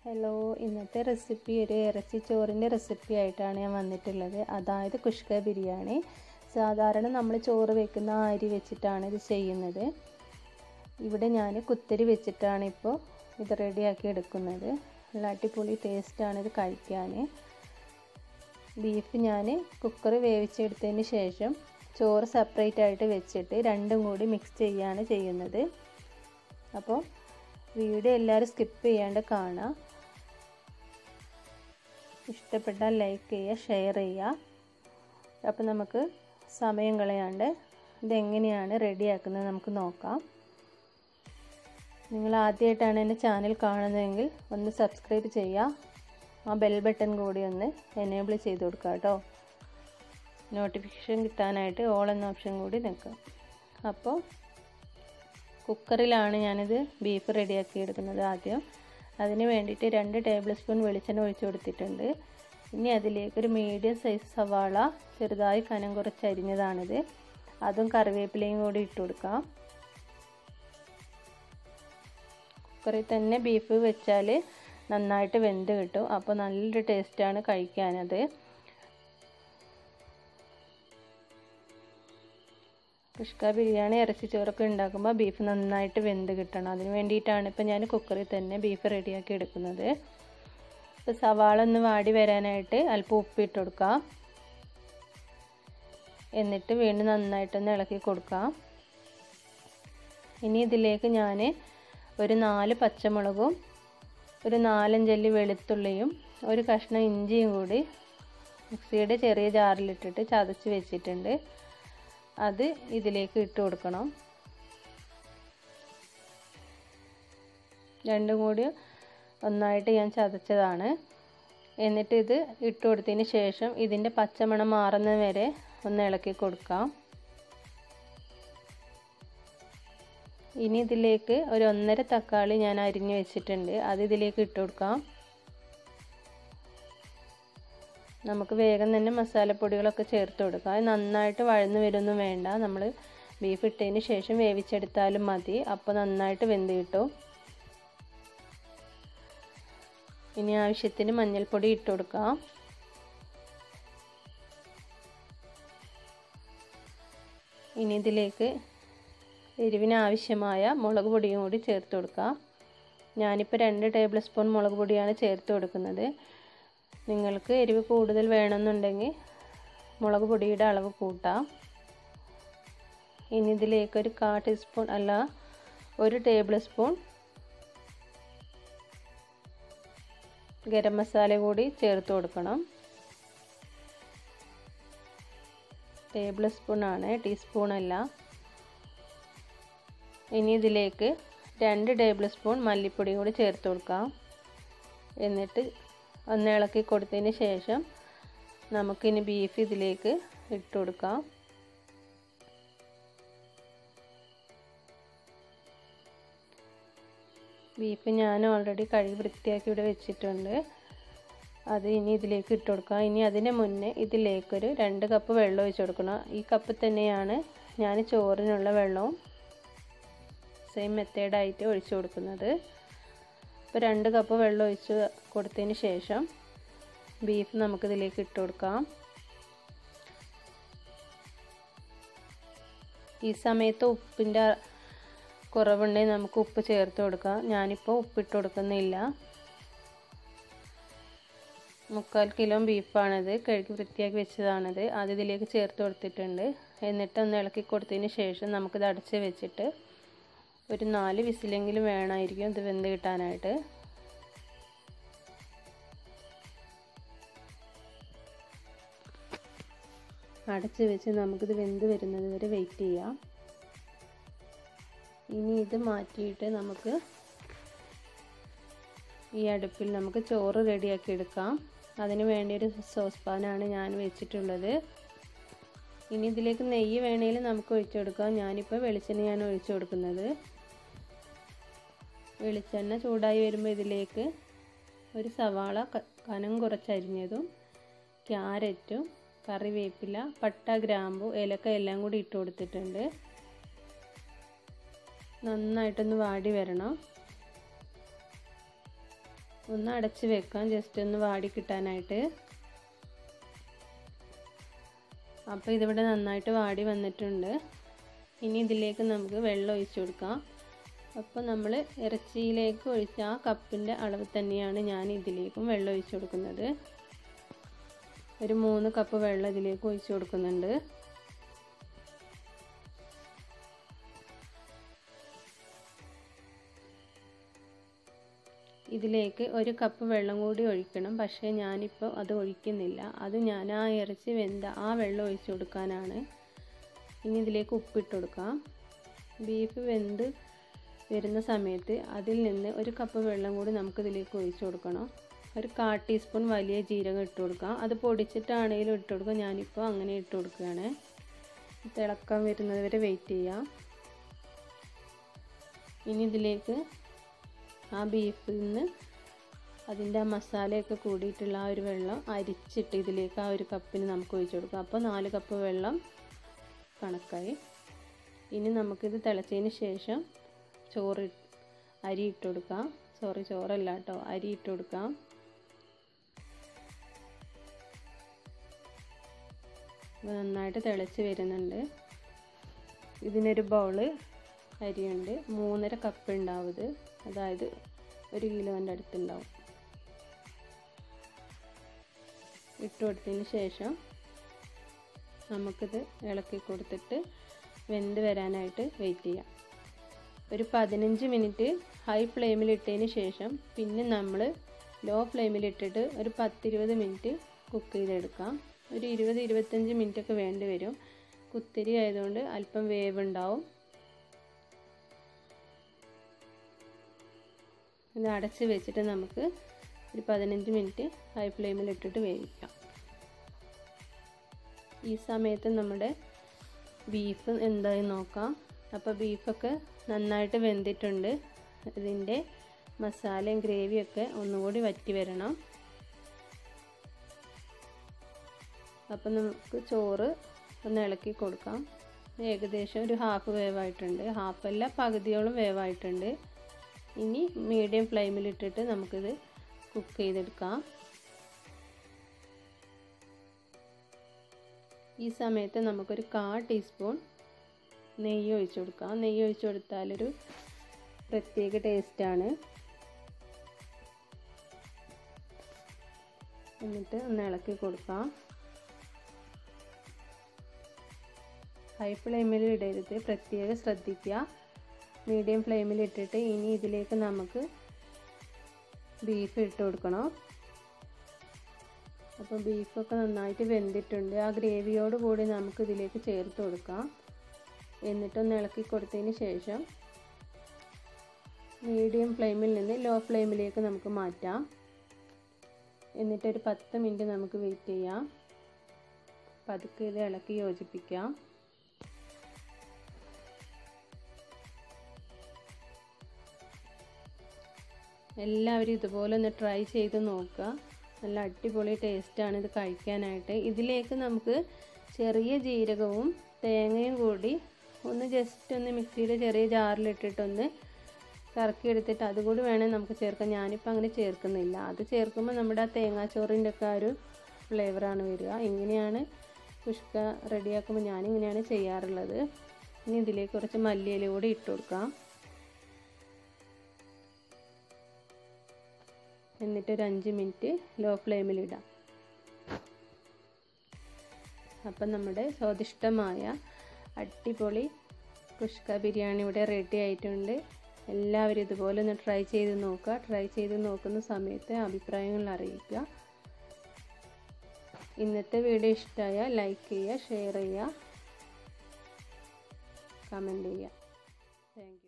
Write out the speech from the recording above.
hello ഇന്നത്തെ recipe ഒരു ഇറച്ചി ചോറിൻ്റെ റെസിപ്പി ആയിട്ടാണ് ഞാൻ വന്നിട്ടുള്ളത് അതായത് കുഷ്ക ബിരിയാണി സാധാരണ നമ്മൾ ചോറ് വെക്കുന്ന ആ അരി വെച്ചിട്ടാണ് ഇത് ചെയ്യുന്നത് ഇവിടെ ഞാൻ കുത്തരി വെച്ചിട്ടാണ് ഇപ്പോൾ ഇത് റെഡിയാക്കി എടുക്കുന്നത് നല്ല അടിപൊളി ടേസ്റ്റാണ് ഇത് കഴിക്കാൻ ബീഫ് ഞാൻ കുക്കർ വേവിച്ചെടുത്തതിന് ശേഷം ചോറ് സെപ്പറേറ്റ് ആയിട്ട് വെച്ചിട്ട് രണ്ടും കൂടി മിക്സ് ചെയ്യുകയാണ് ചെയ്യുന്നത് അപ്പോൾ വീഡിയോ എല്ലാവരും സ്കിപ്പ് ചെയ്യാണ്ട് കാണാം ഇഷ്ടപ്പെട്ടാൽ ലൈക്ക് ചെയ്യുക ഷെയർ ചെയ്യുക അപ്പോൾ നമുക്ക് സമയം കളയാണ്ട് ഇതെങ്ങനെയാണ് റെഡിയാക്കുന്നത് നമുക്ക് നോക്കാം നിങ്ങൾ ആദ്യമായിട്ടാണ് എൻ്റെ ചാനൽ കാണുന്നതെങ്കിൽ ഒന്ന് സബ്സ്ക്രൈബ് ചെയ്യുക ആ ബെൽ ബട്ടൺ കൂടി ഒന്ന് എനേബിൾ ചെയ്ത് കൊടുക്കുക കേട്ടോ നോട്ടിഫിക്കേഷൻ കിട്ടാനായിട്ട് ഓൾ എന്ന ഓപ്ഷൻ കൂടി നിൽക്കുക അപ്പോൾ കുക്കറിലാണ് ഞാനിത് ബീഫ് റെഡിയാക്കി എടുക്കുന്നത് ആദ്യം അതിന് വേണ്ടിയിട്ട് രണ്ട് ടേബിൾ സ്പൂൺ വെളിച്ചെണ്ണ ഒഴിച്ചു കൊടുത്തിട്ടുണ്ട് ഇനി അതിലേക്ക് ഒരു മീഡിയം സൈസ് സവാള ചെറുതായി കനം കുറച്ച് അരിഞ്ഞതാണിത് അതും കറിവേപ്പിലയും കൂടി ഇട്ട് കൊടുക്കാം കുക്കറിൽ തന്നെ ബീഫ് വെച്ചാൽ നന്നായിട്ട് വെന്ത് കിട്ടും അപ്പോൾ നല്ലൊരു ടേസ്റ്റാണ് കഴിക്കാനത് കുഷ്ക ബിരിയാണി ഇറച്ചി ചോറൊക്കെ ഉണ്ടാക്കുമ്പോൾ ബീഫ് നന്നായിട്ട് വെന്ത് കിട്ടണം അതിന് വേണ്ടിയിട്ടാണ് ഇപ്പോൾ ഞാൻ കുക്കറിൽ തന്നെ ബീഫ് റെഡിയാക്കി എടുക്കുന്നത് ഇപ്പോൾ സവാള ഒന്ന് വാടി വരാനായിട്ട് അല്പം ഉപ്പിട്ട് കൊടുക്കാം എന്നിട്ട് വീണ്ടും നന്നായിട്ടൊന്ന് ഇളക്കി കൊടുക്കാം ഇനി ഇതിലേക്ക് ഞാൻ ഒരു നാല് പച്ചമുളകും ഒരു നാലഞ്ചല്ലി വെളുത്തുള്ളിയും ഒരു കഷ്ണം ഇഞ്ചിയും കൂടി മിക്സിയുടെ ചെറിയ ജാറിലിട്ടിട്ട് ചതച്ച് വെച്ചിട്ടുണ്ട് അത് ഇതിലേക്ക് ഇട്ട് കൊടുക്കണം രണ്ടും കൂടി ഒന്നായിട്ട് ഞാൻ ചതച്ചതാണ് എന്നിട്ട് ഇത് ഇട്ട് കൊടുത്തതിന് ശേഷം ഇതിൻ്റെ പച്ചമണം മാറുന്നത് വരെ ഒന്ന് ഇളക്കി കൊടുക്കാം ഇനി ഇതിലേക്ക് ഒരു ഒന്നര തക്കാളി ഞാൻ അരിഞ്ഞു വെച്ചിട്ടുണ്ട് അത് ഇതിലേക്ക് ഇട്ട് കൊടുക്കാം നമുക്ക് വേഗം തന്നെ മസാലപ്പൊടികളൊക്കെ ചേർത്ത് കൊടുക്കാം അത് നന്നായിട്ട് വഴന്നു വരുമൊന്നും വേണ്ട നമ്മൾ ബീഫ് ഇട്ടതിന് ശേഷം വേവിച്ചെടുത്താലും മതി അപ്പോൾ നന്നായിട്ട് വെന്ത് കിട്ടും ഇനി ആവശ്യത്തിന് മഞ്ഞൾപ്പൊടി ഇട്ട് കൊടുക്കാം ഇനി ഇതിലേക്ക് എരിവിന് ആവശ്യമായ മുളക് പൊടിയും കൂടി ചേർത്ത് കൊടുക്കാം ഞാനിപ്പോൾ രണ്ട് ടേബിൾ സ്പൂൺ മുളക് പൊടിയാണ് ചേർത്ത് കൊടുക്കുന്നത് നിങ്ങൾക്ക് എരിവ് കൂടുതൽ വേണമെന്നുണ്ടെങ്കിൽ മുളക് പൊടിയുടെ അളവ് കൂട്ടാം ഇനി ഇതിലേക്ക് ഒരു കാ ടീസ്പൂൺ അല്ല ഒരു ടേബിൾ സ്പൂൺ ഗരം മസാല കൂടി ചേർത്ത് കൊടുക്കണം ടേബിൾ സ്പൂൺ ആണ് ടീസ്പൂൺ അല്ല ഇനി ഇതിലേക്ക് രണ്ട് ടേബിൾ സ്പൂൺ മല്ലിപ്പൊടി കൂടി ചേർത്ത് കൊടുക്കാം എന്നിട്ട് ഒന്ന് ഇളക്കി കൊടുത്തതിന് ശേഷം നമുക്കിനി ബീഫ് ഇതിലേക്ക് ഇട്ട് കൊടുക്കാം ബീഫ് ഞാൻ ഓൾറെഡി കഴുകി വൃത്തിയാക്കി ഇവിടെ വെച്ചിട്ടുണ്ട് അത് ഇനി ഇതിലേക്ക് ഇട്ട് കൊടുക്കാം ഇനി അതിന് മുന്നേ ഇതിലേക്കൊരു രണ്ട് കപ്പ് വെള്ളം ഒഴിച്ച് കൊടുക്കണം ഈ കപ്പ് തന്നെയാണ് ഞാൻ ചോറിനുള്ള വെള്ളവും സെയിം മെത്തേഡായിട്ട് ഒഴിച്ചു കൊടുക്കുന്നത് ഇപ്പോൾ രണ്ട് കപ്പ് വെള്ളം ഒഴിച്ച് കൊടുത്തതിന് ശേഷം ബീഫ് നമുക്കിതിലേക്ക് ഇട്ട് കൊടുക്കാം ഈ സമയത്ത് ഉപ്പിൻ്റെ കുറവുണ്ടെങ്കിൽ നമുക്ക് ഉപ്പ് ചേർത്ത് കൊടുക്കാം ഞാനിപ്പോൾ ഉപ്പിട്ട് കൊടുക്കുന്നില്ല മുക്കാൽ കിലോ ബീഫാണിത് കഴുകി വൃത്തിയാക്കി വെച്ചതാണിത് അത് ഇതിലേക്ക് ചേർത്ത് കൊടുത്തിട്ടുണ്ട് എന്നിട്ട് ഒന്ന് ഇളക്കി കൊടുത്തതിന് ശേഷം നമുക്കിത് അടച്ച് വെച്ചിട്ട് ഒരു നാല് വിസിലെങ്കിലും വേണമായിരിക്കും ഇത് വെന്ത് കിട്ടാനായിട്ട് അടച്ച് വെച്ച് നമുക്കിത് വെന്ത് വരുന്നത് വരെ വെയിറ്റ് ചെയ്യാം ഇനി ഇത് മാറ്റിയിട്ട് നമുക്ക് ഈ അടുപ്പിൽ നമുക്ക് ചോറ് റെഡിയാക്കി എടുക്കാം അതിന് വേണ്ടി ഒരു സോസ് പാനാണ് ഞാൻ വെച്ചിട്ടുള്ളത് ഇനി ഇതിലേക്ക് നെയ്യ് വേണമെങ്കിൽ നമുക്ക് ഒഴിച്ചു കൊടുക്കാം ഞാനിപ്പോൾ വെളിച്ചെണ്ണയാണ് ഒഴിച്ചു കൊടുക്കുന്നത് വെളിച്ചെണ്ണ ചൂടായി വരുമ്പോൾ ഇതിലേക്ക് ഒരു സവാള കനം കുറച്ചരിഞ്ഞതും ക്യാരറ്റും കറിവേപ്പില പട്ട ഗ്രാമ്പു ഏലക്ക എല്ലാം കൂടി ഇട്ട് കൊടുത്തിട്ടുണ്ട് നന്നായിട്ടൊന്ന് വാടി വരണം ഒന്ന് അടച്ച് വെക്കാം ജസ്റ്റ് ഒന്ന് വാടി കിട്ടാനായിട്ട് അപ്പോൾ ഇതിവിടെ നന്നായിട്ട് വാടി വന്നിട്ടുണ്ട് ഇനി ഇതിലേക്ക് നമുക്ക് വെള്ളം ഒഴിച്ചു കൊടുക്കാം അപ്പോൾ നമ്മൾ ഇറച്ചിയിലേക്ക് ഒഴിച്ച ആ കപ്പിൻ്റെ അളവ് തന്നെയാണ് ഞാൻ ഇതിലേക്കും വെള്ളം ഒഴിച്ചു കൊടുക്കുന്നത് ഒരു മൂന്ന് കപ്പ് വെള്ളം ഇതിലേക്ക് ഒഴിച്ചു കൊടുക്കുന്നുണ്ട് ഇതിലേക്ക് ഒരു കപ്പ് വെള്ളം കൂടി ഒഴിക്കണം പക്ഷേ ഞാനിപ്പോൾ അത് ഒഴിക്കുന്നില്ല അത് ഞാൻ ആ ഇറച്ചി വെന്ത ആ വെള്ളം ഒഴിച്ചു കൊടുക്കാനാണ് ഇനി ഇതിലേക്ക് ഉപ്പിട്ട് കൊടുക്കാം ബീഫ് വെന്ത് വരുന്ന സമയത്ത് അതിൽ നിന്ന് ഒരു കപ്പ് വെള്ളം കൂടി നമുക്ക് ഇതിലേക്ക് ഒഴിച്ചു കൊടുക്കണം ഒരു കാ ടീസ്പൂൺ വലിയ ജീരകം ഇട്ട് കൊടുക്കാം അത് പൊടിച്ചിട്ടാണെങ്കിലും ഇട്ട് കൊടുക്കാം ഞാനിപ്പോൾ അങ്ങനെ ഇട്ട് കൊടുക്കുകയാണ് തിളക്കാൻ വരുന്നത് വരെ വെയിറ്റ് ചെയ്യാം ഇനി ഇതിലേക്ക് ആ ബീഫിൽ നിന്ന് അതിൻ്റെ ആ മസാലയൊക്കെ കൂടിയിട്ടുള്ള ആ ഒരു വെള്ളം അരിച്ചിട്ട് ഇതിലേക്ക് ആ ഒരു കപ്പിന് നമുക്ക് ഒഴിച്ചു കൊടുക്കാം അപ്പോൾ നാല് കപ്പ് വെള്ളം കണക്കായി ഇനി നമുക്കിത് തിളച്ചതിന് ശേഷം ചോറ് അരി ഇട്ട് കൊടുക്കാം സോറി ചോറല്ല കേട്ടോ അരി ഇട്ട് കൊടുക്കാം നന്നായിട്ട് തിളച്ച് വരുന്നുണ്ട് ഇതിനൊരു ബൗള് അരിയുണ്ട് മൂന്നര കപ്പ് ഉണ്ടാവും ഇത് അതായത് ഒരു കിലോൻ്റെ അടുത്തുണ്ടാവും ഇട്ട് കൊടുത്തതിന് ശേഷം നമുക്കിത് ഇളക്കി കൊടുത്തിട്ട് വെന്ത് വരാനായിട്ട് വെയിറ്റ് ചെയ്യാം ഒരു പതിനഞ്ച് മിനിറ്റ് ഹൈ ഫ്ലെയിമിൽ ഇട്ടതിന് ശേഷം പിന്നെ നമ്മൾ ലോ ഫ്ലെയിമിൽ ഇട്ടിട്ട് ഒരു പത്തിരുപത് മിനിറ്റ് കുക്ക് ചെയ്തെടുക്കാം ഒരു ഇരുപത് ഇരുപത്തഞ്ച് മിനിറ്റ് ഒക്കെ വേണ്ടി വരും കുത്തിരി ആയതുകൊണ്ട് അല്പം വേവ് ഉണ്ടാവും ഇത് അടച്ച് വെച്ചിട്ട് നമുക്ക് ഒരു പതിനഞ്ച് മിനിറ്റ് ഹൈ ഫ്ലെയിമിൽ ഇട്ടിട്ട് വേവിക്കാം ഈ സമയത്ത് നമ്മുടെ ബീഫ് എന്തായി നോക്കാം അപ്പോൾ ബീഫൊക്കെ നന്നായിട്ട് വെന്തിട്ടുണ്ട് ഇതിൻ്റെ മസാലയും ഗ്രേവിയൊക്കെ ഒന്നുകൂടി വറ്റി വരണം അപ്പം നമുക്ക് ചോറ് ഒന്ന് ഇളക്കി കൊടുക്കാം ഏകദേശം ഒരു ഹാഫ് വേവായിട്ടുണ്ട് ഹാഫല്ല പകുതിയോളം വേവായിട്ടുണ്ട് ഇനി മീഡിയം ഫ്ലെയിമിലിട്ടിട്ട് നമുക്കിത് കുക്ക് ചെയ്തെടുക്കാം ഈ സമയത്ത് നമുക്കൊരു കാ ടീസ്പൂൺ നെയ്യ് ഒഴിച്ചു കൊടുക്കാം നെയ്യ് ഒഴിച്ചു കൊടുത്താലൊരു പ്രത്യേക ടേസ്റ്റാണ് എന്നിട്ട് ഒന്ന് ഇളക്കി കൊടുക്കാം ഹൈ ഫ്ലെയിമിൽ ഇടരുത് പ്രത്യേകം ശ്രദ്ധിക്കുക മീഡിയം ഫ്ലെയിമിൽ ഇട്ടിട്ട് ഇനി ഇതിലേക്ക് നമുക്ക് ബീഫ് ഇട്ട് കൊടുക്കണം അപ്പോൾ ബീഫൊക്കെ നന്നായിട്ട് വെന്തിട്ടുണ്ട് ആ ഗ്രേവിയോട് കൂടി നമുക്ക് ഇതിലേക്ക് ചേർത്ത് കൊടുക്കാം എന്നിട്ടൊന്ന് ഇളക്കി കൊടുത്തതിന് ശേഷം മീഡിയം ഫ്ലെയിമിൽ നിന്ന് ലോ ഫ്ലെയിമിലേക്ക് നമുക്ക് മാറ്റാം എന്നിട്ടൊരു പത്ത് മിനിറ്റ് നമുക്ക് വെയിറ്റ് ചെയ്യാം പതുക്കെ ഇത് ഇളക്കി യോജിപ്പിക്കാം എല്ലാവരും ഇതുപോലെ ഒന്ന് ട്രൈ ചെയ്ത് നോക്കുക നല്ല അടിപൊളി ടേസ്റ്റാണ് ഇത് കഴിക്കാനായിട്ട് ഇതിലേക്ക് നമുക്ക് ചെറിയ ജീരകവും തേങ്ങയും കൂടി ഒന്ന് ജസ്റ്റ് ഒന്ന് മിക്സിയുടെ ചെറിയ ജാറിലിട്ടിട്ടൊന്ന് കറക്കി എടുത്തിട്ട് അതുകൂടി വേണേൽ നമുക്ക് ചേർക്കാം ഞാനിപ്പോൾ അങ്ങനെ ചേർക്കുന്നില്ല അത് ചേർക്കുമ്പോൾ നമ്മുടെ ആ തേങ്ങാച്ചോറിൻ്റെ ഒക്കെ ഒരു ഫ്ലേവറാണ് വരിക ഇങ്ങനെയാണ് കുഷ്ക റെഡിയാക്കുമ്പോൾ ഞാനിങ്ങനെയാണ് ചെയ്യാറുള്ളത് ഇനി ഇതിലേക്ക് കുറച്ച് മല്ലിയില കൂടി ഇട്ട് കൊടുക്കാം എന്നിട്ട് ഒരു അഞ്ച് മിനിറ്റ് ലോ ഫ്ലെയിമിലിടാം അപ്പം നമ്മുടെ സ്വാദിഷ്ടമായ അടിപൊളി കുഷ്ക ബിരിയാണി ഇവിടെ റെഡി ആയിട്ടുണ്ട് എല്ലാവരും ഇതുപോലെ ഒന്ന് ട്രൈ ചെയ്ത് നോക്കുക ട്രൈ ചെയ്ത് നോക്കുന്ന സമയത്ത് അഭിപ്രായങ്ങൾ അറിയിക്കുക ഇന്നത്തെ വീഡിയോ ഇഷ്ടമായാൽ ലൈക്ക് ചെയ്യുക ഷെയർ ചെയ്യുക കമൻറ്റ് ചെയ്യുക താങ്ക്